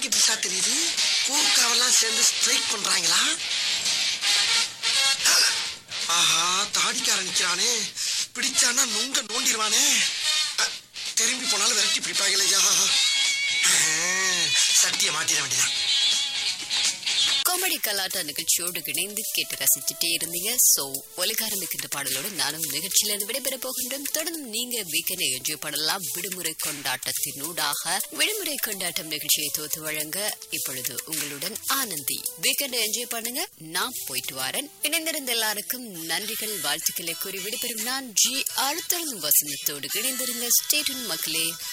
எனக்கு இப்படித்தான் தெரியுது கூர்க்காவெல்லாம் சேர்ந்து ஸ்ட்ரைக் பண்றாங்களா ஆஹா தாடிக்காரன் நிக்கிறானே பிடிச்சானா நுங்க நோண்டிடுவானே அ, திரும்பி போனாலும் விரட்டி பிடிப்பாங்களேயா சட்டியை மாட்டிட வேண்டியதான் காமெடி கலாட்டா நிகழ்ச்சியோடு இணைந்து கேட்டு ரசிச்சுட்டே இருந்தீங்க சோ ஒலிகாரமிக்கின்ற பாடலோடு நானும் நிகழ்ச்சியிலிருந்து விடைபெற போகின்றோம் தொடர்ந்து நீங்க வீக்கெண்டை என்ஜாய் பண்ணலாம் விடுமுறை கொண்டாட்டத்தினூடாக விடுமுறை கொண்டாட்டம் நிகழ்ச்சியை தோத்து வழங்க இப்பொழுது உங்களுடன் ஆனந்தி வீக்கெண்டை என்ஜாய் பண்ணுங்க நான் போயிட்டு வரேன் இணைந்திருந்த எல்லாருக்கும் நன்றிகள் வாழ்த்துக்களை கூறி விடைபெறும் நான் ஜி அடுத்தரும் வசந்தத்தோடு இணைந்திருங்க ஸ்டேட்டன் மக்களே